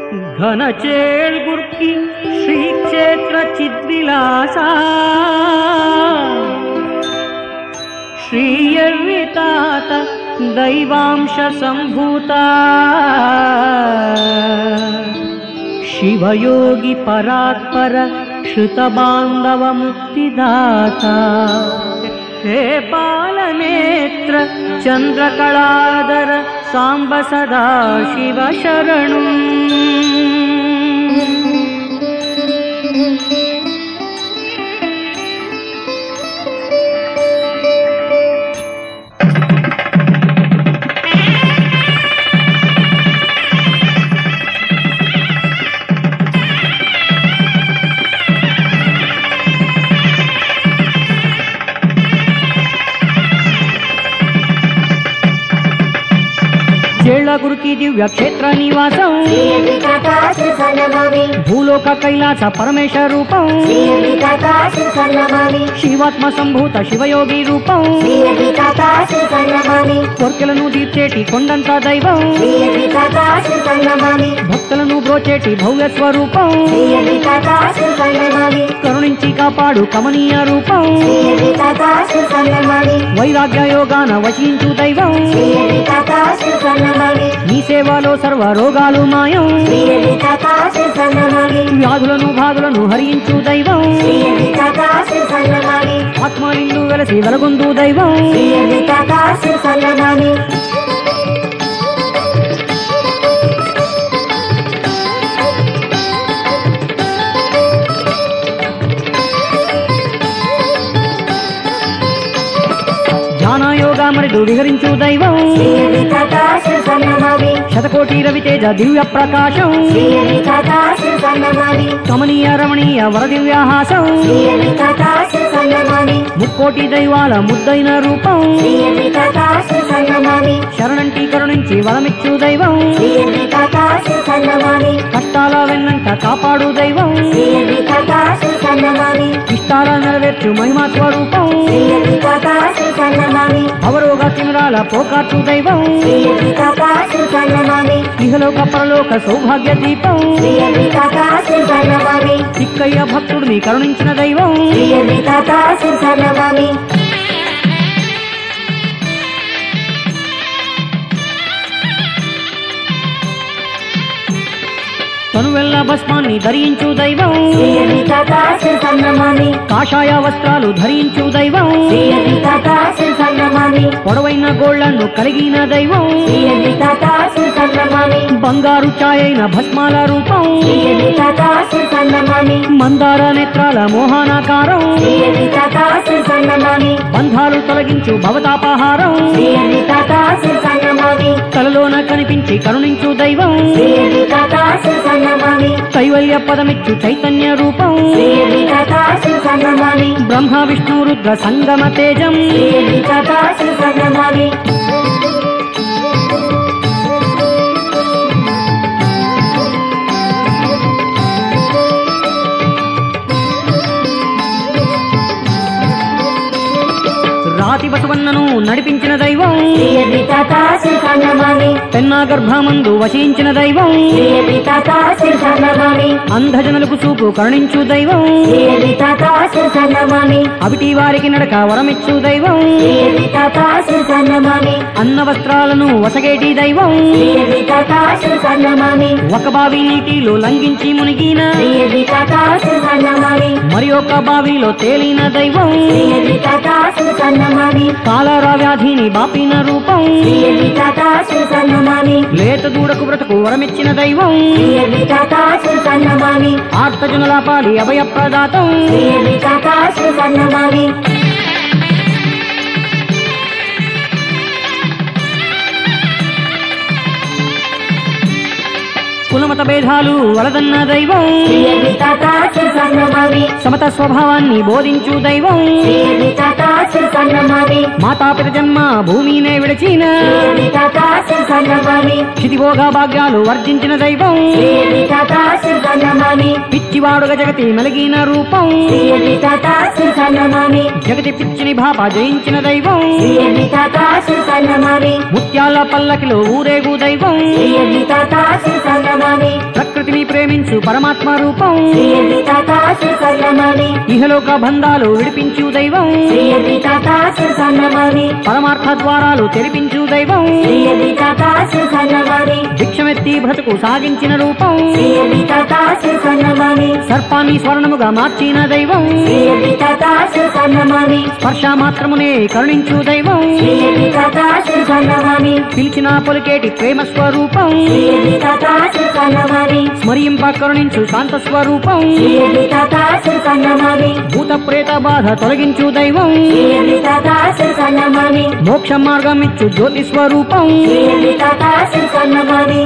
ఘనచేల్గుర్కి శ్రీక్షేత్ర చిద్విలాస శ్రీయర్వితాత దైవాంశ సంభూత శివయోగి పరాత్పర శృతబాంధవ ముక్తిదాత హే బాలనేత్ర చంద్రకళాధర సాంబ సదా శివ శరణు చేళ్లగురికి దివ్య క్షేత్ర నివాసం భూలోక కైలాస పరమేశ రూపం శివాత్మ సంభూత శివయోగి రూపం కోర్కెలను తీర్చేటి కొండంత దైవం భక్తులను బ్రోచేటి భవ్య స్వరూపం కరుణించి కాపాడు కమనీయ రూపం వైరాగ్య యోగాన వశించు దైవం నీ సేవలో సర్వ రోగాలు మాయం వ్యాధులను బాధులను హరించు దైవం ఆత్మ నిండు వెలసి వెలగొందు దైవం ధ్యాన యోగా మరిదు విహరించు దైవం శతకోటి రవితేజ దివ్య ప్రకాశం కమనీయ రమణీయ వర దివ్యాహాసం ముక్కోటి దైవాల ముద్దైన రూపం శరణంటి కరుణించి వరమిచ్చు దైవం కష్టాల వెన్నంట కాపాడు దైవం ఇష్టాల నెరవేర్చు మహిమా స్వరూపం అవరోగ తిమిరాల పోకార్చు దైవం ఇహలోక పరలోక సౌభాగ్య దీపం తిక్కయ్య భక్తుడిని కరుణించిన దైవం తనువెల్ల భస్మాన్ని ధరించు దైవం కాషాయ వస్త్రాలు ధరించు దైవం పొడవైన గోళ్లను కలిగిన దైవం బంగారు ఛాయైన భస్మాల రూపం మందార నేత్రాల మోహనాకారం బంధాలు తొలగించు భవతాపహారం తలలోన కనిపించి కరుణించు దైవం కైవల్య పదమిచ్చు చైతన్య రూపం బ్రహ్మ విష్ణు రుద్ర సంగమ తేజం రాతి బసవన్నను నడిపించిన దైవం పెన్నా గర్భమందు వశించిన దైవం అంధజనులకు చూపు కరుణించు దైవం అవిటి వారికి నడక వరమిచ్చు దైవం అన్న వస్త్రాలను వసగేటి దైవం ఒక బావి నీటిలో లంఘించి మునిగిన మరి ఒక బావిలో తేలిన దైవం కాలరా వ్యాధిని బాపిన రూపం లేత దూడకు బ్రతుకు వరమిచ్చిన దైవం ఆర్తజనుల పాలి అభయ ప్రదాతం కులమత భేదాలు వలదన్న దైవం సమత స్వభావాన్ని బోధించు దైవం మాతాపిత జన్మ భూమినే విడిచిన క్షితిభోగ భాగ్యాలు వర్జించిన దైవం పిచ్చివాడుగా జగతి మెలిగిన రూపం జగతి పిచ్చిని భాప జయించిన దైవం ముత్యాల పల్లకిలో ఊరేగు దైవం ప్రకృతి ప్రకృతిని ప్రేమించు పరమాత్మ రూపం శ్రీయది తాత సుసన్నమని ఇహలోక బంధాలు విడిపించు దైవం శ్రీయది తాత సుసన్నమని పరమార్థ ద్వారాలు తెరిపించు దైవం శ్రీయది తాత సుసన్నమని భిక్షమెత్తి బ్రతుకు సాగించిన రూపం శ్రీయది తాత సుసన్నమని సర్పాన్ని స్వర్ణముగా మార్చిన దైవం శ్రీయది తాత సుసన్నమని స్పర్శ మాత్రమునే కరుణించు దైవం శ్రీయది తాత సుసన్నమని పిలిచిన పొలికేటి ప్రేమ స్వరూపం శ్రీయది తాత సుసన్నమని స్మరింప కరుణించు శాంత స్వరూపం శ్రీయది తాత సుసన్నమని భూత ప్రేత బాధ తొలగించు దైవం శ్రీయది తాత సుసన్నమని మోక్ష మార్గం ఇచ్చు జ్యోతి స్వరూపం శ్రీయది తాత సుసన్నమని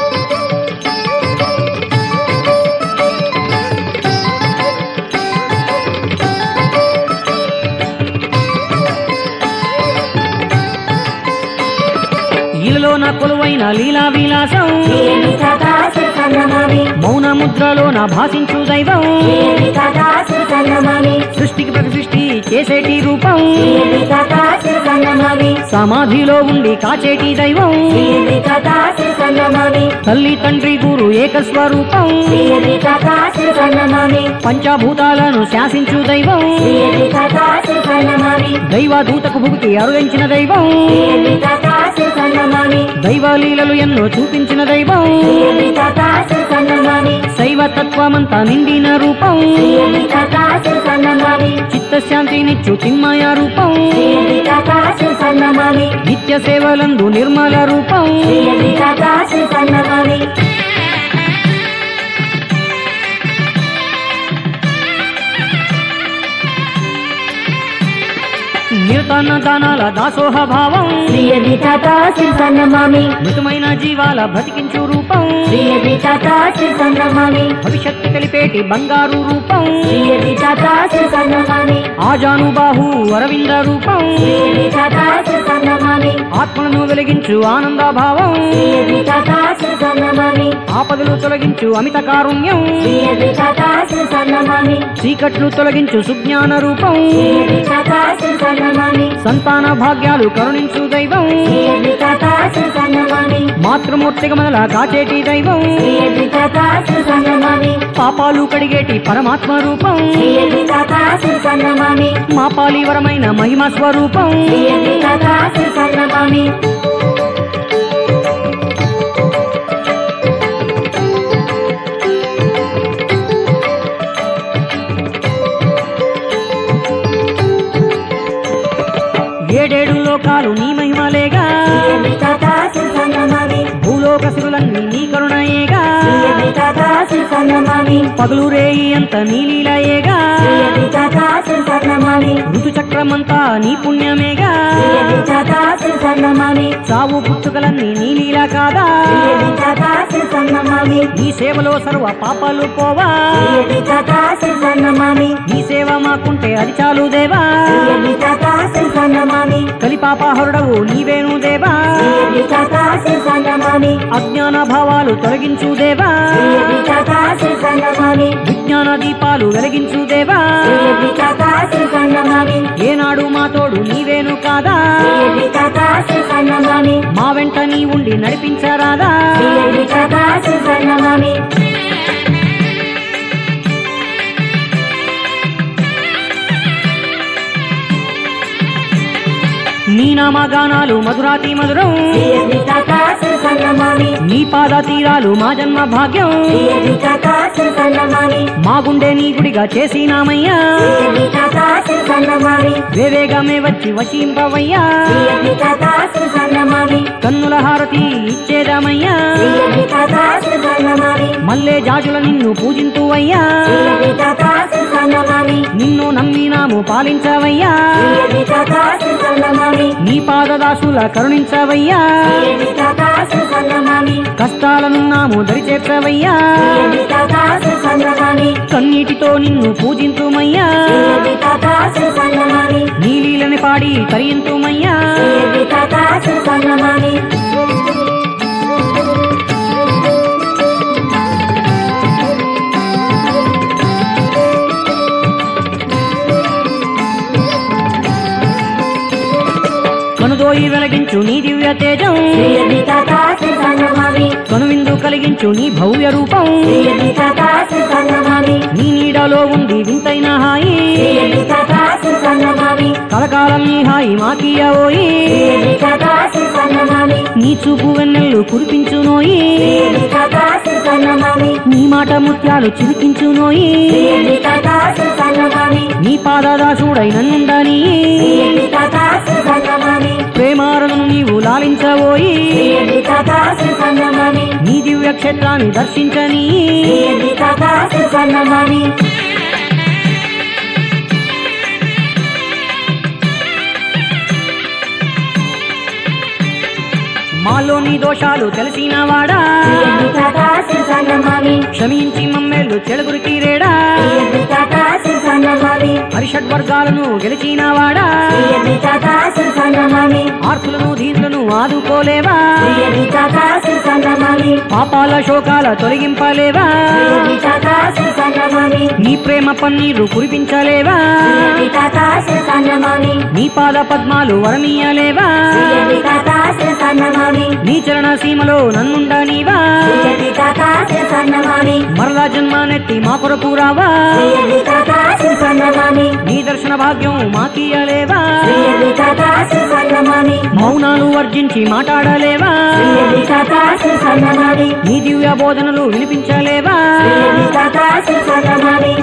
ఈలలో నా కొలువైన లీలా విలాసం శ్రీయది తాత సుసన్నమని మౌన ముద్రలో నా భాషించు దైవం శ్రీయది తాత సుసన్నమని సృష్టికి ప్రతి సృష్టి చేసేటి రూపం శ్రీయది తాత సుసన్నమని సమాధిలో ఉండి కాచేటి దైవం శ్రీయది తాత సుసన్నమని తల్లి తండ్రి గురు ఏక స్వరూపం శ్రీయది తాత సుసన్నమని పంచభూతాలను శాసించు దైవం శ్రీయది తాత సుసన్నమని దైవదూతకు భుక్తి అరుగించిన దైవం శ్రీయది తాత సుసన్నమని దైవ లీలలు ఎన్నో చూపించిన దైవం శ్రీయది తాత సుసన్నమని శైవ తత్వమంతా నిండిన రూపం శ్రీయది తాత సుసన్నమని చిత్తశాంతినిచ్చు చిన్మయ రూపం శ్రీయది తాత సుసన్నమని నిత్య సేవలందు నిర్మల రూపం శ్రీయది తాత సుసన్నమని నిరతన దానాల దాసోహ భావం శ్రీయది తాత సుసన్నమని మృతమైన జీవాల బ్రతికించు రూపం శ్రీయది తాత సుసన్నమని భవిష్యత్తు కలిపేటి బంగారు రూపం శ్రీయది తాత సుసన్నమని ఆజానుబాహు అరవింద రూపం శ్రీయది తాత సుసన్నమని ఆత్మలను వెలిగించు ఆనందభావం శ్రీయది తాత సుసన్నమని ఆపదలు తొలగించు అమిత కారుణ్యం శ్రీయది తాత సుసన్నమని చీకట్లు తొలగించు సుజ్ఞాన రూపం శ్రీయది తాత సుసన్నమని సంతాన భాగ్యాలు కరుణించు దైవం శ్రీయది తాత సుసన్నమని మాతృమూర్తిగా మనల కాచేటి దైవం శ్రీయది తాత సుసన్నమని పాపాలు కడిగేటి పరమాత్మ రూపం శ్రీయది తాత సుసన్నమని మా పాలివరమైన మహిమ స్వరూపం శ్రీయది తాత సుసన్నమని ఏడేడు లోకాలు నీ మహిమలేగా శ్రీయది తాత సుసన్నమని భూలోక శిరులన్నీ నీ కరుణయేగా శ్రీయది తాత సుసన్నమని పగులు రేయి అంత నీ లీలయేగా శ్రీయది తాత సుసన్నమని ఋతు చక్రమంతా నీ పుణ్యమేగా శ్రీయది తాత సుసన్నమని చావు పుట్టుకలన్నీ నీ లీల కాదా శ్రీయది తాత సుసన్నమని నీ సేవలో సర్వ పాపాలు పోవా శ్రీయది తాత సుసన్నమని నీ సేవ మాకుంటే అది చాలు దేవా శ్రీయది తాత సుసన్నమని కలిపాపహరుడవు నీవేను దేవా శ్రీయది తాత సుసన్నమని అజ్ఞాన భావాలు తొలగించు దేవా శ్రీయది తాత సుసన్నమని విజ్ఞాన దీపాలు వెలిగించు దేవా శ్రీయది తాత సుసన్నమని ఏనాడు మా తోడు నీవేను కాదా శ్రీయది తాత సుసన్నమని మా వెంట నీ ఉండి నడిపించరాదా శ్రీయది తాత సుసన్నమని నీ నామగానాలు మధురాతి మధురం శ్రీయది తాత సుసన్నమని నీ పాద తీరాలు మా జన్మ భాగ్యం శ్రీయది తాత సుసన్నమని మా గుండె నీ గుడిగా చేసినామయ్యా శ్రీయది తాత సుసన్నమని వేవేగమే వచ్చి వశింపవయ్యా శ్రీయది తాత సుసన్నమని కన్నుల హారతి ఇచ్చేదామయ్యా శ్రీయది తాత సుసన్నమని మల్లే జాజుల నిన్ను పూజింతువయ్యా శ్రీయది తాత సుసన్నమని నిన్ను నమ్మినాము పాలించవయ్యా శ్రీయది తాత సుసన్నమని నీ పాదదాసుల కరుణించవయ్యా శ్రీయది తాత సుసన్నమని కష్టాలనున్నాము దరిచేర్చవయ్యా శ్రీయది తాత సుసన్నమని కన్నీటితో నిన్ను పూజింతుమయ్యా శ్రీయది తాత సుసన్నమని నీలీలని పాడి తరియంతుమయ్యా శ్రీయది తాత సుసన్నమని కనుదోయి వెలగించు నీ దివ్య తేజం శ్రీ తాత శ్రీ సన్నమామి కనువిందు కలిగించు నీ భవ్య రూపం శ్రీ తాత శ్రీ సన్నమామి నీ నీడలో ఉంది వింతైన హాయి శ్రీ తాత శ్రీ సన్నమామి కలకాలం నీ హాయి మాకియవోయి శ్రీ తాత శ్రీ సన్నమామి నీ చూపు వెన్నెల్లు కురిపించునోయి శ్రీ తాత శ్రీ సన్నమామి నీ మాట ముత్యాలు చిలికించునోయి శ్రీ తాత శ్రీ సన్నమామి నీ పాదదాసుడై నన్నుండని శ్రీ తాత శ్రీ సన్నమామి ప్రేమారను నీవు లాలించబోయి శ్రీ తాత శ్రీ సన్నమామి నీ దివ్య క్షేత్రాన్ని దర్శించని శ్రీ తాత శ్రీ సన్నమామి మాలో నీ దోషాలు తెలిసిన వాడా శ్రీ తాత శ్రీ సన్నమామి క్షమించి మమ్మేళ్ళు చెడుగురికి రేడా శ్రీ తాత శ్రీ సన్నమామి హరిషడ్వర్గాలను గెలిచిన వాడా శ్రీ తాత శ్రీ సన్నమామి ఆర్తులను దీనులను ఆదుకోలేవా శ్రీ తాత శ్రీ సన్నమామి పాపాల శోకాల తొలగింపలేవా శ్రీ తాత శ్రీ సన్నమామి నీ ప్రేమ పన్నీరు కురిపించలేవా శ్రీ తాత శ్రీ సన్నమామి నీ పాద పద్మాలు వరమీయలేవా శ్రీ తాత శ్రీ సన్నమామి నీ చరణ సీమలో నన్నుండనీవా శ్రీ తాత శ్రీ సన్నమామి మరలా జన్మానెత్తి మా కొరకు రావా శ్రీ తాత శ్రీ సన్నమామి నీ దర్శన భాగ్యం మాకియలేవా శ్రీ తాత శ్రీ సన్నమామి మౌనాలు వర్జించి మాట్లాడలేవా శ్రీ తాత శ్రీ సన్నమామి నీ దివ్య బోధనలు వినిపించలేవా శ్రీ తాత శ్రీ సన్నమామి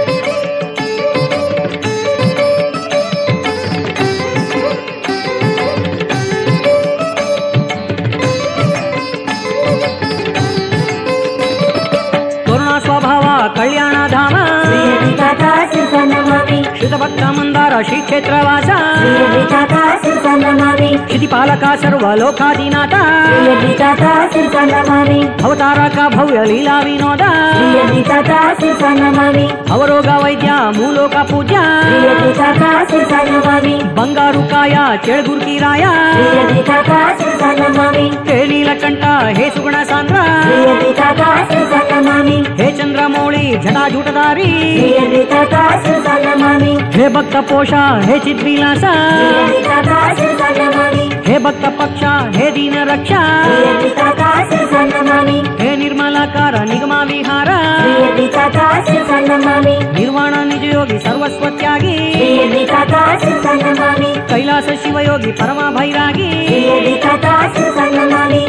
కరుణా స్వభావ కళ్యాణ ధామ శ్రీ తాత శ్రీ సన్నమామి శుతభక్త మందార శ్రీక్షేత్రవాస శ్రీ తాత శ్రీ సన్నమామి క్షితిపాలక సర్వలోకాధినాథ శ్రీ తాత శ్రీ సన్నమామి అవతారక భవ్య లీలా వినోద శ్రీ తాత శ్రీ సన్నమామి అవరోగ వైద్య మూలోక పూజ శ్రీ తాత శ్రీ సన్నమామి బంగారు కాయ చెడుగురికి రాయ శ్రీ తాత శ్రీ సన్నమామి హే నీలకంఠ హే సుగుణ సాంద్ర శ్రీ తాత శ్రీ సన్నమామి హే చంద్రమౌళి జటాజూటదారి శ్రీ తాత శ్రీ సన్నమామి హే భక్త పోష హే చిద్విలాస శ్రీ తాత శ్రీ సన్నమామి హే భక్త పక్ష హే దీన రక్ష శ్రీ తాత శ్రీ సన్నమామి హే నిర్మలాకార నిగమ విహార శ్రీ తాత శ్రీ సన్నమామి నిర్వాణ నిజయోగి సర్వస్వత్యాగి శ్రీ తాత శ్రీ సన్నమామి కైలాస శివయోగి పరమ భైరాగి శ్రీ తాత శ్రీ సన్నమామి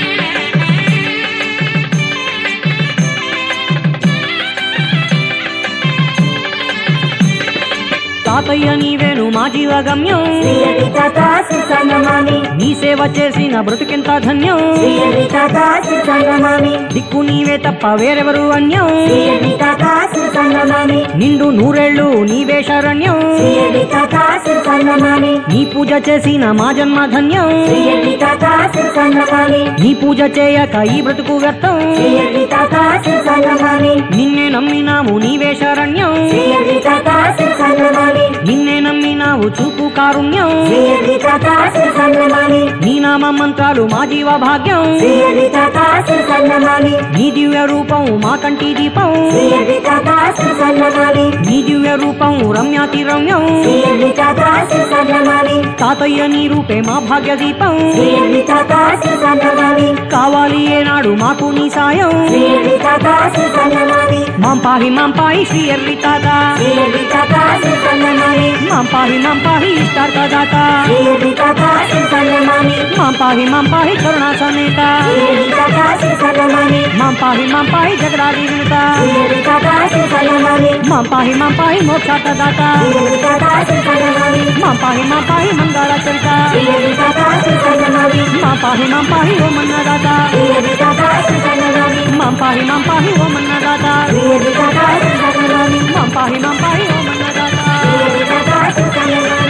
తాతయ్య నీవేను మా జీవగమ్యం శ్రీ తాత శ్రీ సన్నమామి నీ సేవ చేసిన బ్రతుకెంత ధన్యం శ్రీ తాత శ్రీ సన్నమామి దిక్కు నీవే తప్ప వేరెవరు అన్యం శ్రీ తాత శ్రీ సన్నమామి నిండు నూరేళ్లు నీవే శరణ్యం శ్రీ తాత శ్రీ సన్నమామి నీ పూజ చేసిన మా జన్మ ధన్యం శ్రీ తాత శ్రీ సన్నమామి నీ పూజ చేయక ఈ బ్రతుకు వ్యర్థం శ్రీ తాత శ్రీ సన్నమామి నిన్నే నమ్మినాము నీవే శరణ్యం శ్రీ తాత శ్రీ సన్నమామి నిన్నే నమ్మినావు చూపు కారుణ్యం శ్రీ తాత శ్రీ సన్నమామి నీ నామ మంత్రాలు మా జీవ భాగ్యం శ్రీ తాత శ్రీ సన్నమామి నీ దివ్య రూపం మా కంటి దీపం శ్రీ తాత శ్రీ సన్నమామి నీ దివ్య రూపం రమ్యాతి రమ్యం శ్రీ తాత శ్రీ సన్నమామి తాతయ్య నీ రూపే మా భాగ్య దీపం శ్రీ తాత శ్రీ సన్నమామి కావాలి ఏనాడు మాకు నీ సాయం శ్రీ తాత శ్రీ సన్నమామి మాం పాహి మాం పాహి శ్రీ ఎర్రి తాత శ్రీ తాత శ్రీ సన్నమామి మాం పాహి మాం పాహి ఇష్టార్థ దాత శ్రీ తాత శ్రీ సన్నమామి మాం పాహి మాం పాహి కరుణా సమేత శ్రీ తాత శ్రీ సన్నమామి మాం పాహి మాం పాహి జగదాది వినుత శ్రీ తాత శ్రీ సన్నమామి మాం పాహి మాం పాహి మోక్షార్థ దాత శ్రీ తాత శ్రీ సన్నమామి మాం పాహి మాం పాహి మంగళ చరిత శ్రీ తాత శ్రీ సన్నమామి మాం పాహి మాం పాహి ఓ మన్నదాత శ్రీ తాత శ్రీ సన్నమామి మాం పాహి మాం పాహి ఓ మన్నదాత శ్రీ తాత శ్రీ సన్నమామి మాం పాహి మాం పాహి ఓ మన్నదాత శ్రీ తాత శ్రీ సన్నమామి